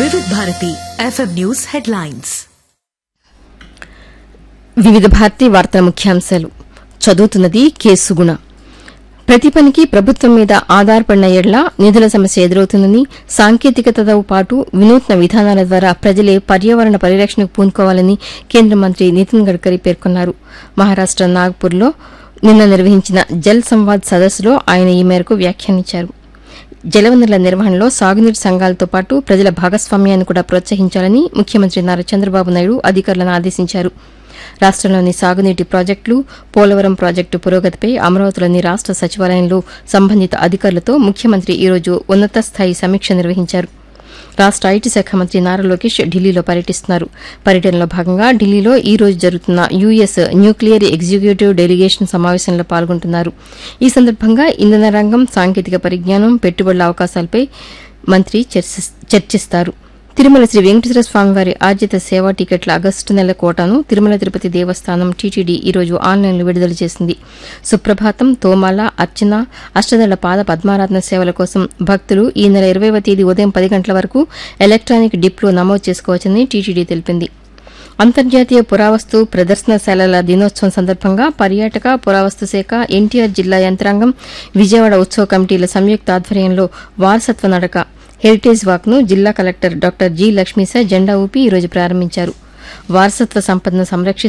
వివిధ Bharati FM news headlines వివిధ భారతీ వార్తల ముఖ్యాంశాలు చదువుతున్నది కె సుగుణ ప్రతి పనికి ప్రభుత్వం మీద ఆధారపడిన ఎడ్ల నిధుల సమస్య ఎదురవుతుందని సాంకేతికతతో పాటు వినూత్న విధానాల ద్వారా ప్రజలే పర్యావరణ పరిరక్షణకు పూనుకోవాలని కేంద్ర మంత్రి నితిన్ గడ్కరీ పేర్కొన్నారు మహారాష్ట నాగ్పూర్లో నిన్న నిర్వహించిన జల్ సంవాద్ సదస్సులో ఆయన ఈ మేరకు వ్యాఖ్యానించారు జలవనరుల నిర్వహణలో సాగునీటి సంఘాలతో పాటు ప్రజల భాగస్వామ్యాన్ని కూడా ప్రోత్సహించాలని ముఖ్యమంత్రి నారా చంద్రబాబు నాయుడు అధికారులను ఆదేశించారు రాష్టంలోని సాగునీటి ప్రాజెక్టులు పోలవరం ప్రాజెక్టు పురోగతిపై అమరావతిలోని రాష్ట సచివాలయంలో సంబంధిత అధికారులతో ముఖ్యమంత్రి ఈరోజు ఉన్నత స్థాయి సమీక్ష నిర్వహించారు రాష్ట ఐటీ శాఖ మంత్రి నారా లోకేష్ ఢిల్లీలో పర్యటిస్తున్నారు పర్యటనలో భాగంగా ఢిల్లీలో ఈ రోజు జరుగుతున్న యూఎస్ న్యూక్లియర్ ఎగ్జిక్యూటివ్ డెలిగేషన్ సమావేశంలో పాల్గొంటున్నారు ఈ సందర్భంగా ఇంధన రంగం సాంకేతిక పరిజ్ఞానం పెట్టుబడుల అవకాశాలపై మంత్రి చర్చిస్- చర్చిస్తారు తిరుమల శ్రీ వెంకటేశ్వర స్వామివారి ఆర్జిత సేవా టికెట్ల ఆగస్టు నెల కోటాను తిరుమల తిరుపతి దేవస్థానం టీటీడీ ఈ రోజు ఆన్లైన్లో విడుదల చేసింది సుప్రభాతం తోమాల అర్చన అష్టదళ పాద పద్మారాధన సేవల కోసం భక్తులు ఈ నెల ఇరవైవ తేదీ ఉదయం పది గంటల వరకు ఎలక్ట్రానిక్ డిప్లో నమోదు చేసుకోవచ్చని టీటీడీ తెలిపింది అంతర్జాతీయ పురావస్తు ప్రదర్శనశాలల దినోత్సవం సందర్భంగా పర్యాటక పురావస్తు శాఖ ఎన్టీఆర్ జిల్లా యంత్రాంగం విజయవాడ ఉత్సవ కమిటీల సంయుక్త ఆధ్వర్యంలో వారసత్వ నడక హెరిటేజ్ వాక్ ను జిల్లా కలెక్టర్ డాక్టర్ జి లక్ష్మీశ జెండా ఊపి ఈ రోజు ప్రారంభించారు వారసత్వ సంపదను సంరక్షిస్తూ